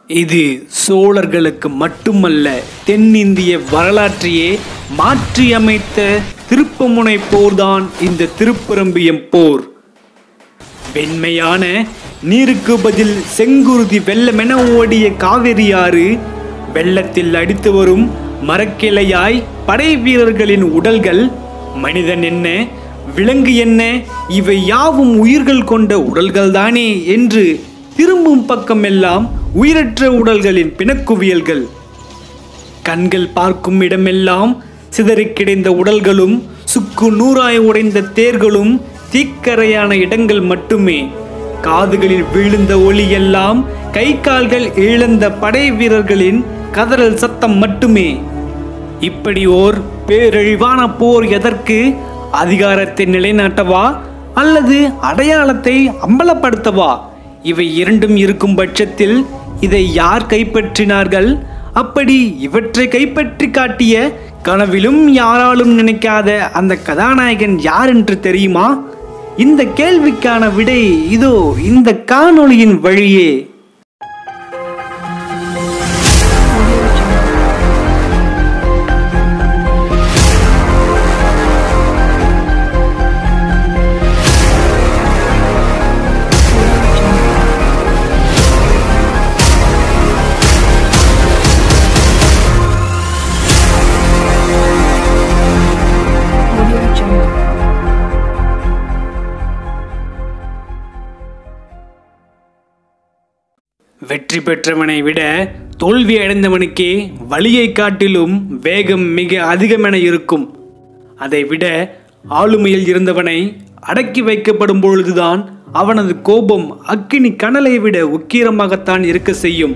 இது சோழர்களுக்கு மட்டுமல்ல தென்னிந்திய வரலாற்றையே மாற்றியமைத்த திருப்புமுனை போர்தான் இந்த திருப்பரம்பியம் போர் வெண்மையான நீருக்கு பதில் செங்குருதி வெள்ளமென ஓடிய காவிரி ஆறு வெள்ளத்தில் அடித்து வரும் மரக்கிளையாய் படை வீரர்களின் உடல்கள் மனிதன் என்ன விலங்கு என்ன இவை யாவும் உயிர்கள் கொண்ட உடல்கள்தானே என்று திரும்பும் பக்கமெல்லாம் உயிரற்ற உடல்களின் பிணக்குவியல்கள் கண்கள் பார்க்கும் இடமெல்லாம் சிதறிக் கிடந்த உடல்களும் சுக்கு நூறாய் உடைந்த தேர்களும் தீக்கரையான இடங்கள் மட்டுமே காதுகளில் விழுந்த ஒளி எல்லாம் கை கால்கள் இழந்த படை வீரர்களின் கதறல் சத்தம் மட்டுமே இப்படி ஓர் பேரழிவான போர் எதற்கு அதிகாரத்தை நிலைநாட்டவா அல்லது அடையாளத்தை அம்பலப்படுத்தவா இவை இரண்டும் இருக்கும் பட்சத்தில் இதை யார் கைப்பற்றினார்கள் அப்படி இவற்றை கைப்பற்றி காட்டிய கனவிலும் யாராலும் நினைக்காத அந்த கதாநாயகன் யார் என்று தெரியுமா இந்த கேள்விக்கான விடை இதோ இந்த காணொளியின் வழியே Audio Jungle. வெற்றி பெற்றவனை விட தோல்வி அடைந்தவனுக்கே வலியை காட்டிலும் வேகம் மிக அதிகமென இருக்கும் அதை விட ஆளுமையில் இருந்தவனை அடக்கி வைக்கப்படும் பொழுதுதான் அவனது கோபம் அக்கினி கனலை விட உக்கீரமாகத்தான் இருக்க செய்யும்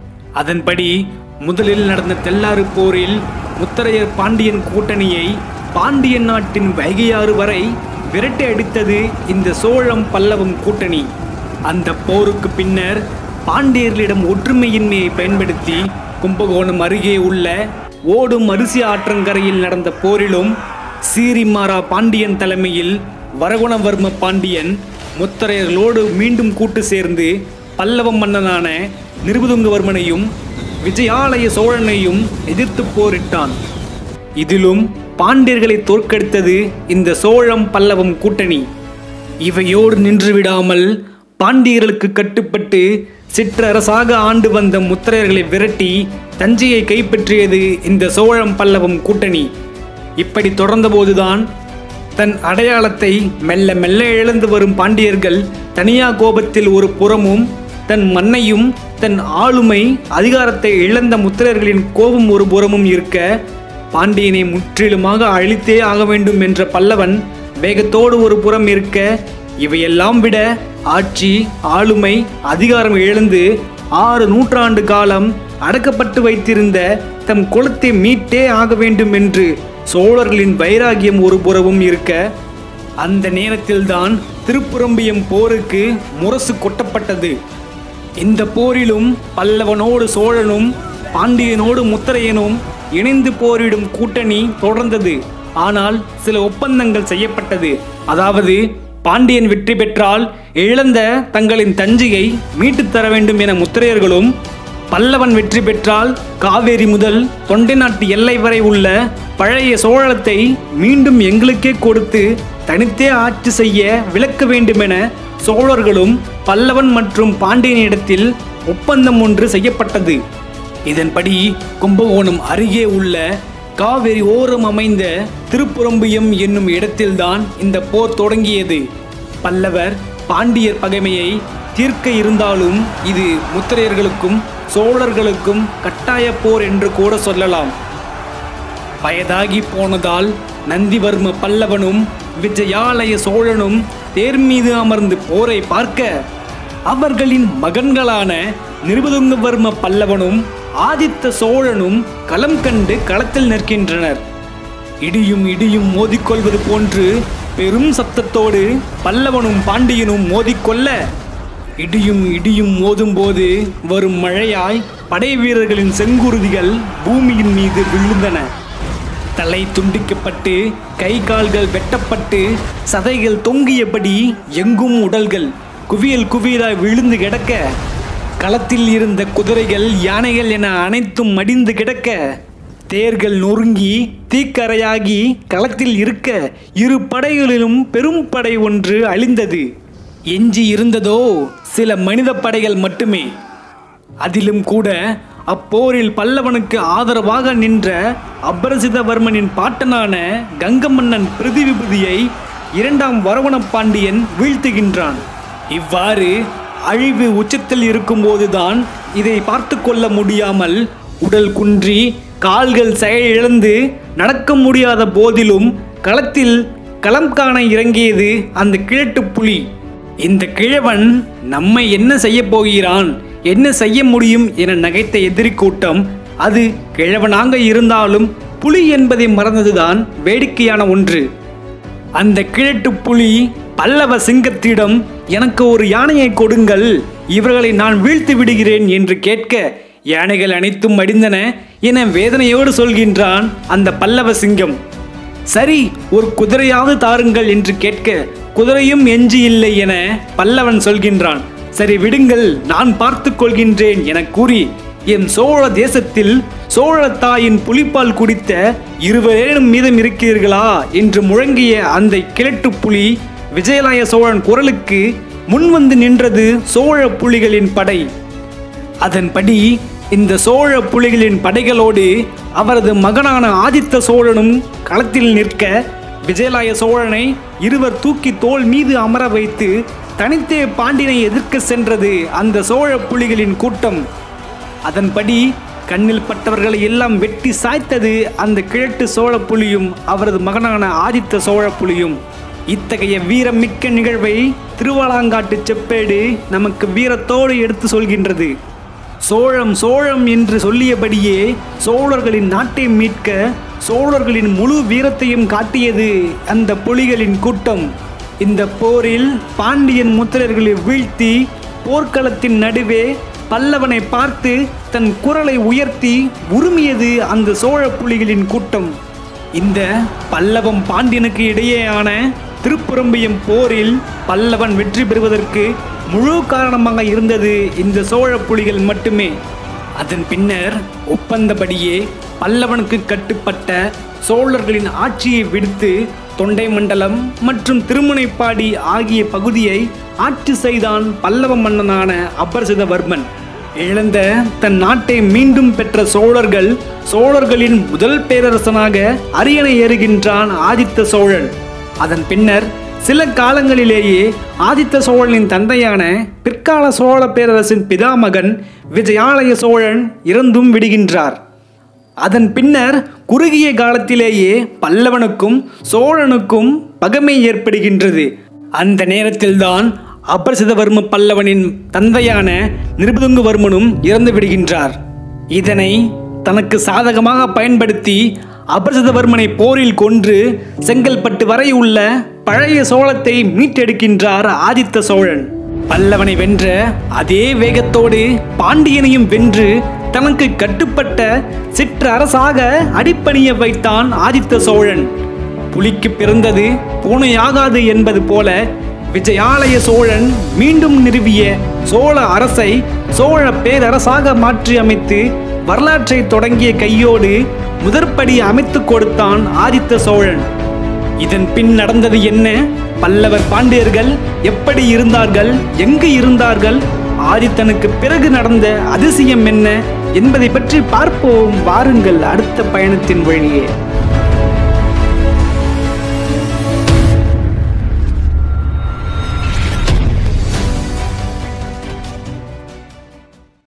அதன்படி முதலில் நடந்த தெல்லாறு போரில் முத்தரையர் பாண்டியன் கூட்டணியை பாண்டியன் நாட்டின் வைகையாறு வரை விரட்டி அடித்தது இந்த சோழம் பல்லவம் கூட்டணி அந்த போருக்கு பின்னர் பாண்டியர்களிடம் ஒற்றுமையின்மையை பயன்படுத்தி கும்பகோணம் அருகே உள்ள ஓடும் அரிசி ஆற்றங்கரையில் நடந்த போரிலும் சீரிமாரா பாண்டியன் தலைமையில் வரகுணவர்ம பாண்டியன் முத்தரையர்களோடு மீண்டும் கூட்டு சேர்ந்து பல்லவ மன்னனான நிருபதுங்கவர்மனையும் விஜயாலய சோழனையும் எதிர்த்து போரிட்டான் இதிலும் பாண்டியர்களை தோற்கடித்தது இந்த சோழம் பல்லவம் கூட்டணி இவையோடு நின்று விடாமல் பாண்டியர்களுக்கு கட்டுப்பட்டு சிற்றரசாக ஆண்டு வந்த முத்திரையர்களை விரட்டி தஞ்சையை கைப்பற்றியது இந்த சோழம் பல்லவம் கூட்டணி இப்படி தொடர்ந்தபோதுதான் தன் அடையாளத்தை மெல்ல மெல்ல இழந்து வரும் பாண்டியர்கள் தனியா கோபத்தில் ஒரு புறமும் தன் மண்ணையும் தன் ஆளுமை அதிகாரத்தை இழந்த முத்திரர்களின் கோபம் ஒரு புறமும் இருக்க பாண்டியனை முற்றிலுமாக அழித்தே ஆக வேண்டும் என்ற பல்லவன் வேகத்தோடு ஒரு புறம் இருக்க இவையெல்லாம் விட ஆட்சி ஆளுமை அதிகாரம் இழந்து ஆறு நூற்றாண்டு காலம் அடக்கப்பட்டு வைத்திருந்த தம் குலத்தை மீட்டே ஆக வேண்டும் என்று சோழர்களின் வைராகியம் ஒரு புறவும் இருக்க அந்த நேரத்தில்தான் திருப்புறம்பியம் போருக்கு முரசு கொட்டப்பட்டது இந்த போரிலும் பல்லவனோடு சோழனும் பாண்டியனோடு முத்தரையனும் இணைந்து போரிடும் கூட்டணி தொடர்ந்தது ஆனால் சில ஒப்பந்தங்கள் செய்யப்பட்டது அதாவது பாண்டியன் வெற்றி பெற்றால் இழந்த தங்களின் தஞ்சையை மீட்டுத் தர வேண்டும் என முத்திரையர்களும் பல்லவன் வெற்றி பெற்றால் காவேரி முதல் தொண்டை நாட்டு எல்லை வரை உள்ள பழைய சோழத்தை மீண்டும் எங்களுக்கே கொடுத்து தனித்தே ஆட்சி செய்ய விலக்க வேண்டுமென சோழர்களும் பல்லவன் மற்றும் பாண்டியனிடத்தில் ஒப்பந்தம் ஒன்று செய்யப்பட்டது இதன்படி கும்பகோணம் அருகே உள்ள காவிரி ஓரம் அமைந்த திருப்புறம்பியம் என்னும் இடத்தில்தான் இந்த போர் தொடங்கியது பல்லவர் பாண்டியர் பகைமையை தீர்க்க இருந்தாலும் இது முத்திரையர்களுக்கும் சோழர்களுக்கும் கட்டாய போர் என்று கூட சொல்லலாம் வயதாகி போனதால் நந்திவர்ம பல்லவனும் விஜயாலய சோழனும் தேர் மீது அமர்ந்து போரை பார்க்க அவர்களின் மகன்களான நிருபதுங்கவர்ம பல்லவனும் ஆதித்த சோழனும் களம் கண்டு களத்தில் நிற்கின்றனர் இடியும் இடியும் மோதிக்கொள்வது போன்று பெரும் சத்தத்தோடு பல்லவனும் பாண்டியனும் மோதிக்கொள்ள இடியும் இடியும் மோதும்போது வரும் மழையாய் படை வீரர்களின் செங்குருதிகள் பூமியின் மீது விழுந்தன தலை துண்டிக்கப்பட்டு கை கால்கள் வெட்டப்பட்டு சதைகள் தொங்கியபடி எங்கும் உடல்கள் குவியல் குவியலாய் விழுந்து கிடக்க களத்தில் இருந்த குதிரைகள் யானைகள் என அனைத்தும் மடிந்து கிடக்க தேர்கள் நொறுங்கி தீக்கரையாகி களத்தில் இருக்க இரு படைகளிலும் பெரும் படை ஒன்று அழிந்தது எஞ்சி இருந்ததோ சில மனித படைகள் மட்டுமே அதிலும் கூட அப்போரில் பல்லவனுக்கு ஆதரவாக நின்ற அபரசிதவர்மனின் பாட்டனான கங்க மன்னன் பிருதிவிபதியை இரண்டாம் வரவண பாண்டியன் வீழ்த்துகின்றான் இவ்வாறு அழிவு உச்சத்தில் இருக்கும்போதுதான் இதை பார்த்து கொள்ள முடியாமல் உடல் குன்றி கால்கள் செயலிழந்து நடக்க முடியாத போதிலும் களத்தில் களம் காண இறங்கியது அந்த கிழட்டு புலி இந்த கிழவன் நம்மை என்ன செய்ய போகிறான் என்ன செய்ய முடியும் என நகைத்த எதிரி கூட்டம் அது கிழவனாக இருந்தாலும் புலி என்பதை மறந்ததுதான் வேடிக்கையான ஒன்று அந்த கிழட்டு புலி பல்லவ சிங்கத்திடம் எனக்கு ஒரு யானையை கொடுங்கள் இவர்களை நான் வீழ்த்தி விடுகிறேன் என்று கேட்க யானைகள் அனைத்தும் மடிந்தன என வேதனையோடு சொல்கின்றான் அந்த பல்லவ சிங்கம் சரி ஒரு குதிரையாவது தாருங்கள் என்று கேட்க குதிரையும் எஞ்சி இல்லை என பல்லவன் சொல்கின்றான் சரி விடுங்கள் நான் பார்த்து கொள்கின்றேன் என கூறி என் சோழ தேசத்தில் சோழ தாயின் புலிப்பால் குடித்த இருவரேனும் மீதம் இருக்கிறீர்களா என்று முழங்கிய அந்த கிழட்டு புலி விஜயலாய சோழன் குரலுக்கு முன்வந்து நின்றது சோழ புலிகளின் படை அதன்படி இந்த சோழ புலிகளின் படைகளோடு அவரது மகனான ஆதித்த சோழனும் களத்தில் நிற்க விஜயலாய சோழனை இருவர் தூக்கி தோள் மீது அமர வைத்து தனித்தே பாண்டியனை எதிர்க்க சென்றது அந்த சோழ புலிகளின் கூட்டம் அதன்படி கண்ணில் பட்டவர்களை எல்லாம் வெட்டி சாய்த்தது அந்த கிழட்டு சோழ புலியும் அவரது மகனான ஆதித்த சோழ புலியும் இத்தகைய வீரமிக்க நிகழ்வை திருவாலாங்காட்டு செப்பேடு நமக்கு வீரத்தோடு எடுத்து சொல்கின்றது சோழம் சோழம் என்று சொல்லியபடியே சோழர்களின் நாட்டை மீட்க சோழர்களின் முழு வீரத்தையும் காட்டியது அந்த புலிகளின் கூட்டம் இந்த போரில் பாண்டியன் முத்திரர்களை வீழ்த்தி போர்க்களத்தின் நடுவே பல்லவனை பார்த்து தன் குரலை உயர்த்தி உருமியது அந்த சோழ புலிகளின் கூட்டம் இந்த பல்லவம் பாண்டியனுக்கு இடையேயான திருப்புறம்பியம் போரில் பல்லவன் வெற்றி பெறுவதற்கு முழு காரணமாக இருந்தது இந்த சோழ புலிகள் மட்டுமே அதன் பின்னர் ஒப்பந்தபடியே பல்லவனுக்கு கட்டுப்பட்ட சோழர்களின் ஆட்சியை விடுத்து தொண்டை மண்டலம் மற்றும் திருமுனைப்பாடி ஆகிய பகுதியை ஆட்சி செய்தான் பல்லவ மன்னனான அபர்சிதவர்மன் இழந்த தன் நாட்டை மீண்டும் பெற்ற சோழர்கள் சோழர்களின் முதல் பேரரசனாக அரியணை ஏறுகின்றான் ஆதித்த சோழன் அதன் பின்னர் சில காலங்களிலேயே ஆதித்த சோழனின் தந்தையான பிற்கால சோழ பேரரசின் பிதாமகன் விஜயாலய சோழன் இறந்தும் விடுகின்றார் அதன் பின்னர் குறுகிய காலத்திலேயே பல்லவனுக்கும் சோழனுக்கும் பகமை ஏற்படுகின்றது அந்த நேரத்தில்தான் அபரசிதவர்ம பல்லவனின் தந்தையான நிருபதுங்கவர்மனும் இறந்து விடுகின்றார் இதனை தனக்கு சாதகமாக பயன்படுத்தி அபரசிதவர்மனை போரில் கொன்று செங்கல்பட்டு வரை உள்ள பழைய சோளத்தை மீட்டெடுக்கின்றார் ஆதித்த சோழன் பல்லவனை வென்ற அதே வேகத்தோடு பாண்டியனையும் வென்று தனக்கு கட்டுப்பட்ட சிற்றரசாக அடிப்பணிய வைத்தான் ஆதித்த சோழன் புலிக்கு பிறந்தது பூனையாகாது என்பது போல விஜயாலய சோழன் மீண்டும் நிறுவிய சோழ அரசை சோழ பேரரசாக மாற்றி அமைத்து வரலாற்றை தொடங்கிய கையோடு முதற்படி அமைத்து கொடுத்தான் ஆதித்த சோழன் இதன் பின் நடந்தது என்ன பல்லவர் பாண்டியர்கள் எப்படி இருந்தார்கள் எங்கு இருந்தார்கள் ஆதித்தனுக்கு பிறகு நடந்த அதிசயம் என்ன என்பதை பற்றி பார்ப்போம் வாருங்கள் அடுத்த பயணத்தின் வழியே